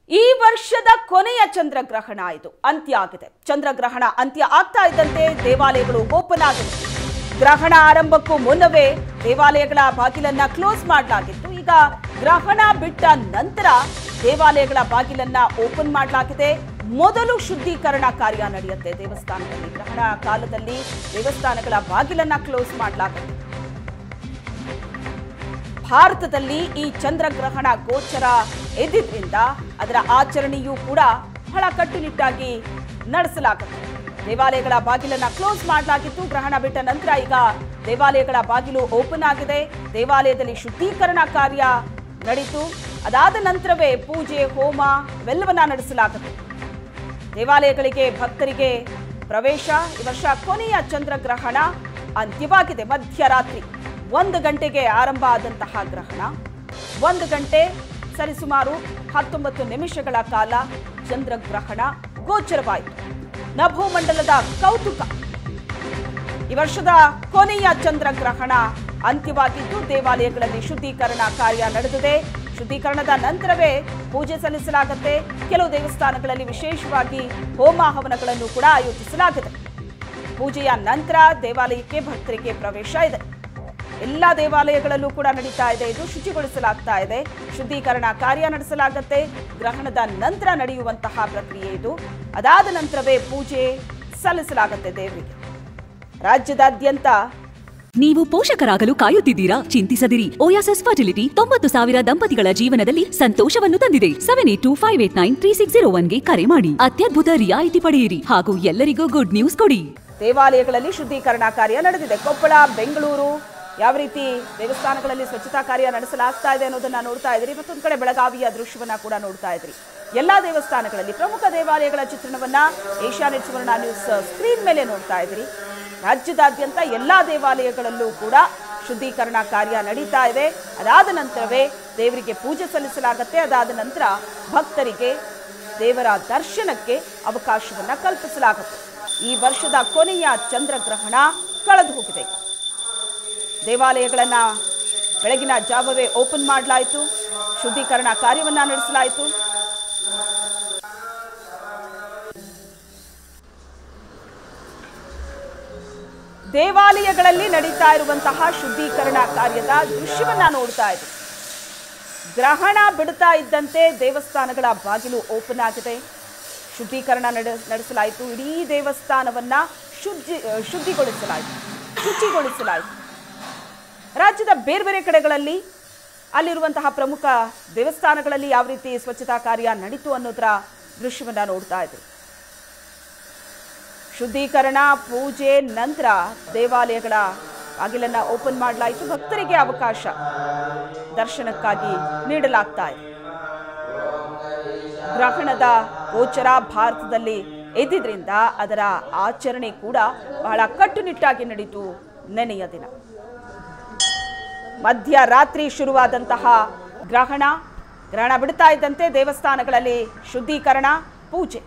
ಈ ವರ್ಷದ ಕೊನೆಯ ಚಂದ್ರಗ್ರಹಣ ಇದು ಅಂತ್ಯ ಆಗಿದೆ ಚಂದ್ರಗ್ರಹಣ ಅಂತ್ಯ ಆಗ್ತಾ ಇದ್ದಂತೆ ದೇವಾಲಯಗಳು ಓಪನ್ ಆಗಿದೆ ಗ್ರಹಣ ಆರಂಭಕ್ಕೂ ಮುನ್ನವೇ ದೇವಾಲಯಗಳ ಬಾಗಿಲನ್ನ ಕ್ಲೋಸ್ ಮಾಡಲಾಗಿತ್ತು ಈಗ ಗ್ರಹಣ ಬಿಟ್ಟ ನಂತರ ದೇವಾಲಯಗಳ ಬಾಗಿಲನ್ನ ಓಪನ್ ಮಾಡಲಾಗಿದೆ ಮೊದಲು ಶುದ್ಧೀಕರಣ ಕಾರ್ಯ ನಡೆಯುತ್ತೆ ದೇವಸ್ಥಾನದಲ್ಲಿ ಗ್ರಹಣ ಕಾಲದಲ್ಲಿ ದೇವಸ್ಥಾನಗಳ ಬಾಗಿಲನ್ನ ಕ್ಲೋಸ್ ಮಾಡಲಾಗುತ್ತೆ ಭಾರತದಲ್ಲಿ ಈ ಚಂದ್ರಗ್ರಹಣ ಗೋಚರ ಎದ್ದಿದ್ರಿಂದ ಅದರ ಆಚರಣೆಯೂ ಕೂಡ ಬಹಳ ಕಟ್ಟುನಿಟ್ಟಾಗಿ ನಡೆಸಲಾಗುತ್ತೆ ದೇವಾಲಯಗಳ ಬಾಗಿಲನ್ನ ಕ್ಲೋಸ್ ಮಾಡಲಾಗಿತ್ತು ಗ್ರಹಣ ಬಿಟ್ಟ ನಂತರ ಈಗ ದೇವಾಲಯಗಳ ಬಾಗಿಲು ಓಪನ್ ಆಗಿದೆ ದೇವಾಲಯದಲ್ಲಿ ಶುದ್ಧೀಕರಣ ಕಾರ್ಯ ನಡೀತು ಅದಾದ ನಂತರವೇ ಪೂಜೆ ಹೋಮ ಇವೆಲ್ಲವನ್ನ ನಡೆಸಲಾಗುತ್ತೆ ದೇವಾಲಯಗಳಿಗೆ ಭಕ್ತರಿಗೆ ಪ್ರವೇಶ ಈ ವರ್ಷ ಕೊನೆಯ ಚಂದ್ರಗ್ರಹಣ ಅಂತ್ಯವಾಗಿದೆ ಮಧ್ಯರಾತ್ರಿ ಒಂದು ಗಂಟೆಗೆ ಆರಂಭ ಆದಂತಹ ಗ್ರಹಣ ಒಂದು ಗಂಟೆ ಸರಿಸುಮಾರು ಹತ್ತೊಂಬತ್ತು ನಿಮಿಷಗಳ ಕಾಲ ಚಂದ್ರಗ್ರಹಣ ಗೋಚರವಾಯಿತು ನಭೋಮಂಡಲದ ಕೌತುಕ ಈ ವರ್ಷದ ಕೊನೆಯ ಚಂದ್ರಗ್ರಹಣ ಅಂತ್ಯವಾಗಿದ್ದು ದೇವಾಲಯಗಳಲ್ಲಿ ಶುದ್ಧೀಕರಣ ಕಾರ್ಯ ನಡೆದಿದೆ ಶುದ್ಧೀಕರಣದ ನಂತರವೇ ಪೂಜೆ ಸಲ್ಲಿಸಲಾಗುತ್ತೆ ಕೆಲವು ದೇವಸ್ಥಾನಗಳಲ್ಲಿ ವಿಶೇಷವಾಗಿ ಹೋಮ ಹವನಗಳನ್ನು ಕೂಡ ಆಯೋಜಿಸಲಾಗಿದೆ ಪೂಜೆಯ ನಂತರ ದೇವಾಲಯಕ್ಕೆ ಭಕ್ತರಿಗೆ ಪ್ರವೇಶ ಇದೆ ಎಲ್ಲ ದೇವಾಲಯಗಳಲ್ಲೂ ಕೂಡ ನಡೀತಾ ಇದೆ ಇದು ಶುಚಿಗೊಳಿಸಲಾಗ್ತಾ ಇದೆ ಶುದ್ಧೀಕರಣ ಕಾರ್ಯ ನಡೆಸಲಾಗುತ್ತೆ ಗ್ರಹಣದ ನಂತರ ನಡೆಯುವಂತಹ ಪ್ರಕ್ರಿಯೆ ಇದು ಅದಾದ ನಂತರವೇ ಪೂಜೆ ಸಲ್ಲಿಸಲಾಗುತ್ತೆ ದೇವರಿಗೆ ರಾಜ್ಯದಾದ್ಯಂತ ನೀವು ಪೋಷಕರಾಗಲು ಕಾಯುತ್ತಿದ್ದೀರಾ ಚಿಂತಿಸದಿರಿ ಓಯಾಸಸ್ ಫರ್ಟಿಲಿಟಿ ತೊಂಬತ್ತು ಸಾವಿರ ದಂಪತಿಗಳ ಜೀವನದಲ್ಲಿ ಸಂತೋಷವನ್ನು ತಂದಿದೆ seven eight two five eight nine three six zero ಒನ್ಗೆ ಕರೆ ಮಾಡಿ ಅತ್ಯದ್ಭುತ ರಿಯಾಯಿತಿ ಪಡೆಯಿರಿ ಹಾಗೂ ಎಲ್ಲರಿಗೂ ಗುಡ್ ನ್ಯೂಸ್ ಕೊಡಿ ದೇವಾಲಯಗಳಲ್ಲಿ ಶುದ್ಧೀಕರಣ ಕಾರ್ಯ ನಡೆದಿದೆ ಕೊಪ್ಪಳ ಬೆಂಗಳೂರು ಯಾವ ರೀತಿ ದೇವಸ್ಥಾನಗಳಲ್ಲಿ ಸ್ವಚ್ಛತಾ ಕಾರ್ಯ ನಡೆಸಲಾಗ್ತಾ ಇದೆ ಅನ್ನೋದನ್ನ ನೋಡ್ತಾ ಇದ್ರಿ ಮತ್ತೊಂದು ಕಡೆ ಬೆಳಗಾವಿಯ ದೃಶ್ಯವನ್ನ ಕೂಡ ನೋಡ್ತಾ ಇದ್ರಿ ಎಲ್ಲಾ ದೇವಸ್ಥಾನಗಳಲ್ಲಿ ಪ್ರಮುಖ ದೇವಾಲಯಗಳ ಚಿತ್ರಣವನ್ನ ಏಷ್ಯಾನೆಟ್ ಸುವರ್ಣ ನ್ಯೂಸ್ ಸ್ಕ್ರೀನ್ ಮೇಲೆ ನೋಡ್ತಾ ಇದ್ರಿ ರಾಜ್ಯದಾದ್ಯಂತ ಎಲ್ಲಾ ದೇವಾಲಯಗಳಲ್ಲೂ ಕೂಡ ಶುದ್ಧೀಕರಣ ಕಾರ್ಯ ನಡೀತಾ ಇದೆ ಅದಾದ ನಂತರವೇ ದೇವರಿಗೆ ಪೂಜೆ ಸಲ್ಲಿಸಲಾಗುತ್ತೆ ಅದಾದ ನಂತರ ಭಕ್ತರಿಗೆ ದೇವರ ದರ್ಶನಕ್ಕೆ ಅವಕಾಶವನ್ನ ಕಲ್ಪಿಸಲಾಗುತ್ತೆ ಈ ವರ್ಷದ ಕೊನೆಯ ಚಂದ್ರಗ್ರಹಣ ಕಳೆದು ಹೋಗಿದೆ ದೇವಾಲಯಗಳನ್ನ ಬೆಳಗಿನ ಜಾವವೇ ಓಪನ್ ಮಾಡಲಾಯಿತು ಶುದ್ಧೀಕರಣ ಕಾರ್ಯವನ್ನ ನಡೆಸಲಾಯಿತು ದೇವಾಲಯಗಳಲ್ಲಿ ನಡೀತಾ ಇರುವಂತಹ ಶುದ್ಧೀಕರಣ ಕಾರ್ಯದ ದೃಶ್ಯವನ್ನ ನೋಡ್ತಾ ಇದ್ದೀವಿ ಗ್ರಹಣ ಬಿಡ್ತಾ ಇದ್ದಂತೆ ದೇವಸ್ಥಾನಗಳ ಬಾಗಿಲು ಓಪನ್ ಆಗಿದೆ ಶುದ್ಧೀಕರಣ ನಡೆ ನಡೆಸಲಾಯಿತು ಇಡೀ ದೇವಸ್ಥಾನವನ್ನ ಶುದ್ಧಿ ಶುದ್ಧಿಗೊಳಿಸಲಾಯಿತು ಶುಚಿಗೊಳಿಸಲಾಯಿತು ರಾಜ್ಯದ ಬೇರೆ ಬೇರೆ ಕಡೆಗಳಲ್ಲಿ ಅಲ್ಲಿರುವಂತಹ ಪ್ರಮುಖ ದೇವಸ್ಥಾನಗಳಲ್ಲಿ ಯಾವ ರೀತಿ ಸ್ವಚ್ಛತಾ ಕಾರ್ಯ ನಡೀತು ಅನ್ನೋದರ ದೃಶ್ಯವನ್ನ ನೋಡ್ತಾ ಇದ್ದೀವಿ ಶುದ್ಧೀಕರಣ ಪೂಜೆ ನಂತರ ದೇವಾಲಯಗಳ ಬಾಗಿಲನ್ನ ಓಪನ್ ಮಾಡಲಾಯಿತು ಭಕ್ತರಿಗೆ ಅವಕಾಶ ದರ್ಶನಕ್ಕಾಗಿ ನೀಡಲಾಗ್ತಾ ಇದೆ ಗ್ರಹಣದ ಗೋಚರ ಭಾರತದಲ್ಲಿ ಎದ್ದಿದ್ರಿಂದ ಅದರ ಆಚರಣೆ ಕೂಡ ಬಹಳ ಕಟ್ಟುನಿಟ್ಟಾಗಿ ನಡೀತು ನೆನೆಯ ದಿನ ಮಧ್ಯರಾತ್ರಿ ಶುರುವಾದಂತಹ ಗ್ರಹಣ ಗ್ರಹಣ ಬಿಡ್ತಾ ಇದ್ದಂತೆ ದೇವಸ್ಥಾನಗಳಲ್ಲಿ ಶುದ್ಧೀಕರಣ ಪೂಜೆ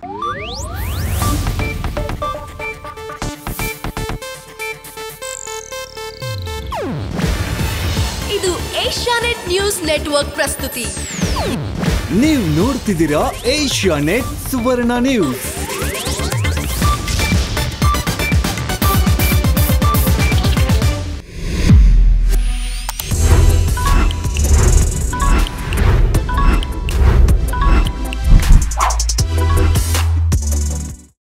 ಇದು ಏಷ್ಯಾನೆಟ್ ನ್ಯೂಸ್ ನೆಟ್ವರ್ಕ್ ಪ್ರಸ್ತುತಿ ನೀವು ನೋಡ್ತಿದ್ದೀರಾ ಏಷ್ಯಾ ನೆಟ್ ಸುವರ್ಣ ನ್ಯೂಸ್